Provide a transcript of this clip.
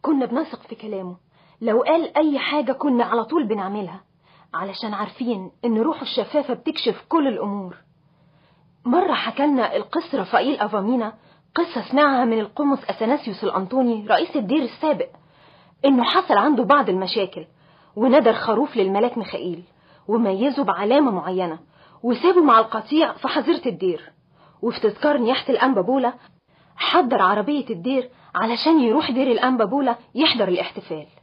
كنا بنثق في كلامه لو قال أي حاجة كنا على طول بنعملها علشان عارفين إن روحه الشفافة بتكشف كل الأمور مرة حكالنا القس رفائيل أفامينا قصة سمعها من القمص أثناسيوس الأنطوني رئيس الدير السابق إنه حصل عنده بعض المشاكل وندر خروف للملاك ميخائيل وميزه بعلامة معينة وسابه مع القطيع في حظيرة الدير وفي تذكار نياحة الأنبابولة حضر عربية الدير علشان يروح دير الأنبابولة يحضر الاحتفال